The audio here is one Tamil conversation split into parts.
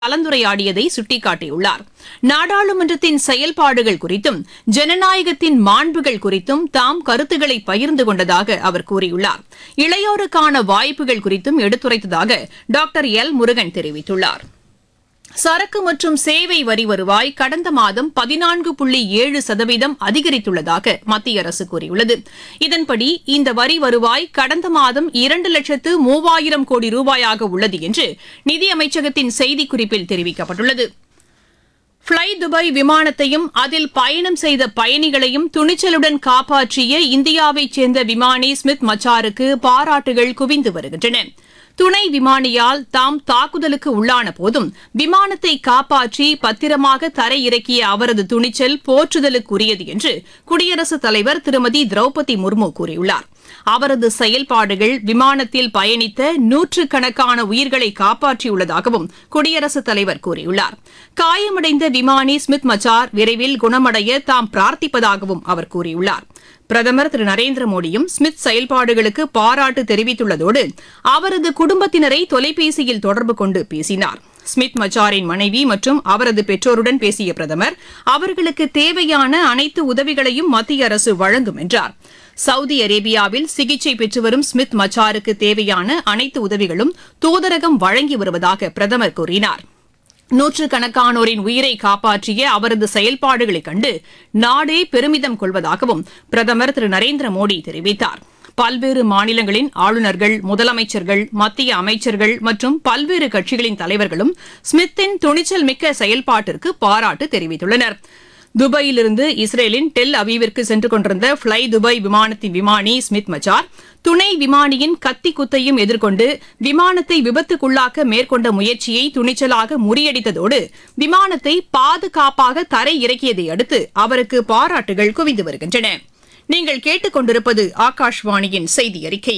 கலந்துரையாடியதை சுட்டிக்காட்டியுள்ளார் நாடாளுமன்றத்தின் செயல்பாடுகள் குறித்தும் ஜனநாயகத்தின் மாண்புகள் குறித்தும் தாம் கருத்துக்களை பகிர்ந்து கொண்டதாக அவர் கூறியுள்ளார் இளையோருக்கான வாய்ப்புகள் குறித்தும் எடுத்துரைத்ததாக டாக்டர் எல் முருகன் தெரிவித்துள்ளார் சரக்கு மற்றும் சேவை வரி வருவாய் கடந்த மாதம் பதினான்கு புள்ளி ஏழு சதவீதம் அதிகரித்துள்ளதாக மத்திய அரசு கூறியுள்ளது இதன்படி இந்த வரி வருவாய் கடந்த மாதம் இரண்டு லட்சத்து மூவாயிரம் கோடி ரூபாயாக உள்ளது என்று நிதியமைச்சகத்தின் செய்திக்குறிப்பில் தெரிவிக்கப்பட்டுள்ளது ஃப்ளை துபாய் விமானத்தையும் அதில் பயணம் செய்த பயணிகளையும் துணிச்சலுடன் காப்பாற்றிய இந்தியாவைச் சேர்ந்த விமானி ஸ்மித் மச்சாருக்கு பாராட்டுகள் குவிந்து வருகின்றன துணை விமானியால் தாம் தாக்குதலுக்கு உள்ளான போதும் விமானத்தை காப்பாற்றி பத்திரமாக தரையிறக்கிய அவரது துணிச்சல் போற்றுதலுக்குரியது என்று குடியரசுத் தலைவர் திருமதி திரௌபதி முர்மு கூறியுள்ளார் அவரது செயல்பாடுகள் விமானத்தில் பயணித்த நூற்றுக்கணக்கான உயிர்களை காப்பாற்றியுள்ளதாகவும் குடியரசுத் தலைவர் கூறியுள்ளார் காயமடைந்த விமானி ஸ்மித் மச்சார் விரைவில் குணமடைய தாம் பிரார்த்திப்பதாகவும் அவர் கூறியுள்ளார் பிரதமர் திரு நரேந்திர மோடியும் ஸ்மித் செயல்பாடுகளுக்கு பாராட்டு தெரிவித்துள்ளதோடு அவரது குடும்பத்தினரை தொலைபேசியில் தொடர்பு கொண்டு பேசினார் ஸ்மித் மச்சாரின் மனைவி மற்றும் அவரது பெற்றோருடன் பேசிய பிரதமர் அவர்களுக்கு தேவையான அனைத்து உதவிகளையும் மத்திய அரசு வழங்கும் என்றார் சவுதி அரேபியாவில் சிகிச்சை பெற்று வரும் ஸ்மித் மச்சாருக்கு தேவையான அனைத்து உதவிகளும் தூதரகம் வழங்கி வருவதாக பிரதமர் கூறினார் நூற்றுக்கணக்கானோரின் உயிரை காப்பாற்றிய அவரது செயல்பாடுகளைக் கண்டு நாடே பெருமிதம் கொள்வதாகவும் பிரதமர் திரு நரேந்திர மோடி தெரிவித்தார் பல்வேறு மாநிலங்களின் ஆளுநர்கள் முதலமைச்சர்கள் மத்திய அமைச்சர்கள் மற்றும் பல்வேறு கட்சிகளின் தலைவர்களும் ஸ்மித்தின் துணிச்சல் மிக்க செயல்பாட்டிற்கு பாராட்டு தெரிவித்துள்ளனர் துபாயிலிருந்து இஸ்ரேலின் டெல் அவீவிற்கு சென்று கொண்டிருந்த ஃப்ளை துபாய் விமானத்தின் விமானி ஸ்மித் மச்சார் துணை விமானியின் கத்தி குத்தையும் எதிர்கொண்டு விமானத்தை விபத்துக்குள்ளாக்க மேற்கொண்ட முயற்சியை துணிச்சலாக முறியடித்ததோடு விமானத்தை பாதுகாப்பாக தரை இறக்கியதை அடுத்து அவருக்கு பாராட்டுகள் குவிந்து வருகின்றன நீங்கள் கேட்டுக்கொண்டிருப்பது ஆகாஷ்வாணியின் செய்தி அறிக்கை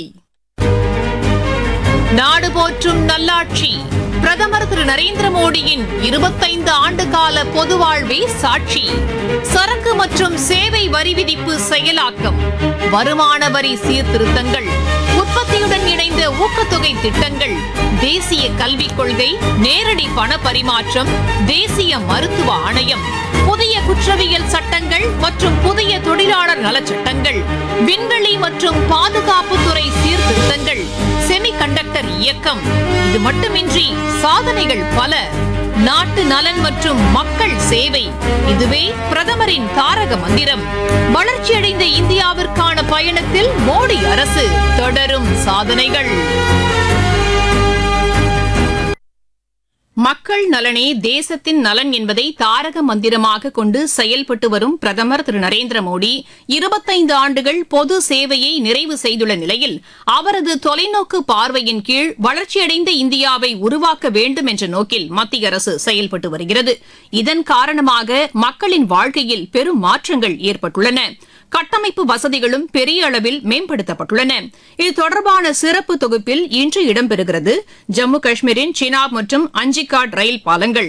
நாடு போற்றும் நல்லாட்சி பிரதமர் திரு நரேந்திர மோடியின் இருபத்தைந்து ஆண்டு கால பொது வாழ்வே சாட்சி சரக்கு மற்றும் சேவை வரி விதிப்பு செயலாக்கம் வருமான வரி சீர்திருத்தங்கள் உற்பத்தியுடன் இணைந்த ஊக்கத்தொகை திட்டங்கள் தேசிய கல்விக் கொள்கை நேரடி பண பரிமாற்றம் தேசிய மருத்துவ ஆணையம் புதிய குற்றவியல் சட்டங்கள் மற்றும் புதிய தொழிலாளர் நலச்சட்டங்கள் விண்வெளி மற்றும் பாதுகாப்புத்துறை சீர்திருத்தங்கள் செமிகண்டக்டர் இயக்கம் இது மட்டுமின்றி சாதனைகள் பல நாட்டு நலன் மற்றும் மக்கள் சேவை இதுவே பிரதமரின் தாரக மந்திரம் வளர்ச்சியடைந்த இந்தியாவிற்கான பயணத்தில் மோடி அரசு தொடரும் சாதனைகள் மக்கள் நலனே தேசத்தின் நலன் என்பதை தாரக மந்திரமாக கொண்டு செயல்பட்டு வரும் பிரதமர் திரு நரேந்திர மோடி இருபத்தைந்து ஆண்டுகள் பொது சேவையை நிறைவு செய்துள்ள நிலையில் அவரது தொலைநோக்கு பார்வையின் கீழ் வளர்ச்சியடைந்த இந்தியாவை உருவாக்க வேண்டும் என்ற நோக்கில் மத்திய அரசு செயல்பட்டு வருகிறது இதன் காரணமாக மக்களின் வாழ்க்கையில் பெரும் மாற்றங்கள் ஏற்பட்டுள்ளன கட்டமைப்பு வசதிகளும் பெரிய அளவில் மேம்படுத்தப்பட்டுள்ளன இது தொடர்பான சிறப்பு தொகுப்பில் இன்று இடம்பெறுகிறது ஜம்மு காஷ்மீரின் சினாப் மற்றும் அஞ்சிகாட் ரயில் பாலங்கள்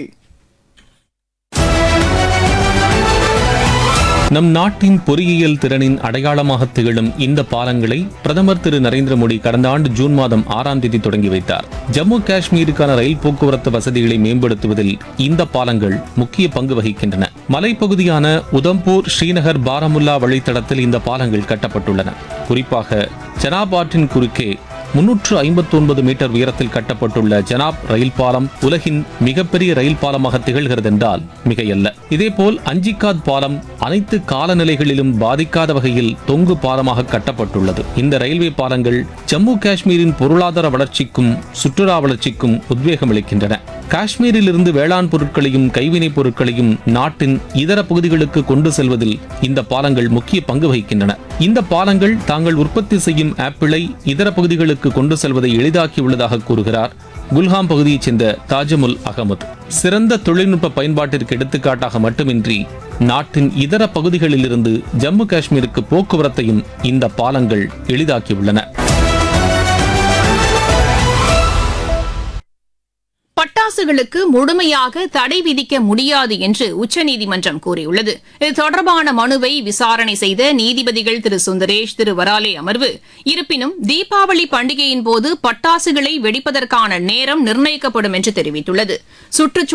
நம் நாட்டின் பொறியியல் திறனின் அடையாளமாக திகழும் இந்த பாலங்களை பிரதமர் திரு நரேந்திர மோடி கடந்த ஆண்டு ஜூன் மாதம் ஆறாம் தேதி தொடங்கி வைத்தார் ஜம்மு காஷ்மீருக்கான ரயில் போக்குவரத்து வசதிகளை மேம்படுத்துவதில் இந்த பாலங்கள் முக்கிய பங்கு வகிக்கின்றன மலைப்பகுதியான உதம்பூர் ஸ்ரீநகர் பாரமுல்லா வழித்தடத்தில் இந்த பாலங்கள் கட்டப்பட்டுள்ளன குறிப்பாக ஜனாப் ஆற்றின் குறுக்கே முன்னூற்று ஐம்பத்தொன்பது மீட்டர் உயரத்தில் கட்டப்பட்டுள்ள ஜனாப் ரயில் பாலம் உலகின் மிகப்பெரிய ரயில் பாலமாக திகழ்கிறது என்றால் மிகையல்ல இதேபோல் அஞ்சிகாத் பாலம் அனைத்து காலநிலைகளிலும் பாதிக்காத வகையில் தொங்கு பாலமாக கட்டப்பட்டுள்ளது இந்த ரயில்வே பாலங்கள் ஜம்மு காஷ்மீரின் பொருளாதார வளர்ச்சிக்கும் சுற்றுலா வளர்ச்சிக்கும் உத்வேகம் அளிக்கின்றன காஷ்மீரில் இருந்து வேளாண் பொருட்களையும் கைவினைப் பொருட்களையும் நாட்டின் இதர பகுதிகளுக்கு கொண்டு செல்வதில் இந்த பாலங்கள் முக்கிய பங்கு வகிக்கின்றன இந்த பாலங்கள் தாங்கள் உற்பத்தி செய்யும் ஆப்பிளை இதர பகுதிகளுக்கு கொண்டு செல்வதை எளிதாக்கியுள்ளதாக கூறுகிறார் குல்ஹாம் பகுதியைச் சேர்ந்த தாஜமுல் அகமது சிறந்த தொழில்நுட்ப பயன்பாட்டிற்கு எடுத்துக்காட்டாக மட்டுமின்றி நாட்டின் இதர பகுதிகளிலிருந்து ஜம்மு காஷ்மீருக்கு போக்குவரத்தையும் இந்த பாலங்கள் எளிதாக்கியுள்ளன பட்டாசு பட்டாசுகளுக்கு முழுமையாக தடை விதிக்க முடியாது என்று உச்சநீதிமன்றம் கூறியுள்ளது இது தொடர்பான மனுவை விசாரணை செய்த நீதிபதிகள் திரு சுந்தரேஷ் திரு வராலே அமர்வு இருப்பினும் தீபாவளி பண்டிகையின் போது பட்டாசுகளை வெடிப்பதற்கான நேரம் நிர்ணயிக்கப்படும் என்று தெரிவித்துள்ளது சுற்றுச்சூழல்